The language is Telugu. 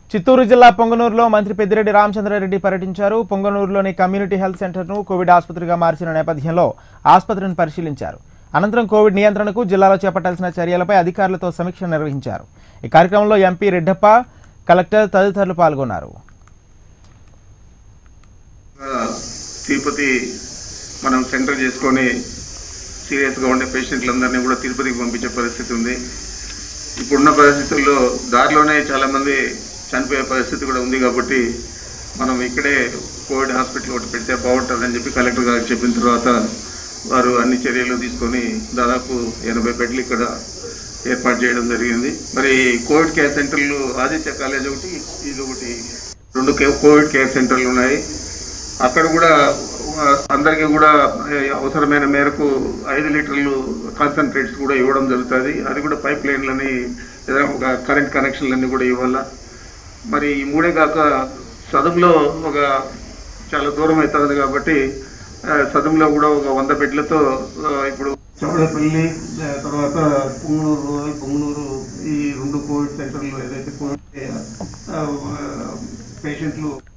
చిత్తూరు జిల్లా పొంగనూరులో మంత్రి పెద్దిరెడ్డి రామచంద్రారెడ్డి పర్యటించారు పొంగనూరులోని కమ్యూనిటీ హెల్త్ సెంటర్ను కోవిడ్ ఆసుపత్రిగా మార్చిన నేపథ్యంలో ఆసుపత్రిని పరిశీలించారు అనంతరం కోవిడ్ నియంత్రణకు జిల్లాలో చేపట్టాల్సిన చర్యలపై అధికారులతో సమీక్ష నిర్వహించారు ఈ కార్యక్రమంలో ఎంపీ రెడ్డప్ప కలెక్టర్ తదితరులు పాల్గొన్నారు తిరుపతి మనం సెంటర్ చేసుకొని సీరియస్గా ఉండే పేషెంట్లందరినీ కూడా తిరుపతికి పంపించే పరిస్థితి ఉంది ఇప్పుడున్న పరిస్థితుల్లో దారిలోనే చాలామంది చనిపోయే పరిస్థితి కూడా ఉంది కాబట్టి మనం ఇక్కడే కోవిడ్ హాస్పిటల్ ఒకటి పెడితే బాగుంటుందని చెప్పి కలెక్టర్ గారికి చెప్పిన తర్వాత వారు అన్ని చర్యలు తీసుకొని దాదాపు ఎనభై బెడ్లు ఇక్కడ ఏర్పాటు చేయడం జరిగింది మరి కోవిడ్ కేర్ సెంటర్లు ఆదిత్య కాలేజ్ ఒకటి ఇది ఒకటి రెండు కే- కోవిడ్ కేర్ సెంటర్లు ఉన్నాయి అక్కడ కూడా ఆ, అందరికీ కూడా ఏ, అవసరమైన మేరకు ఐదు లీటర్లు కాన్సన్ట్రేట్స్ కూడా ఇవ్వడం జరుగుతుంది అది కూడా పైప్ లైన్లని ఏదైనా ఒక కరెంట్ కనెక్షన్లన్నీ కూడా ఇవ్వాలా మరి ఈ మూడే కాక సదుములో ఒక చాలా దూరం అవుతుంది కాబట్టి ఆ, సదుములో కూడా ఒక వంద బెడ్లతో ఆ, ఇప్పుడు చౌడపల్లి ఆ, తర్వాత పుంగనూరు రూరల్ పుంగనూరు ఈ రెండు కోవిడ్ సెంటర్లు ఏదైతే కోవిడ్ పేషెంట్లు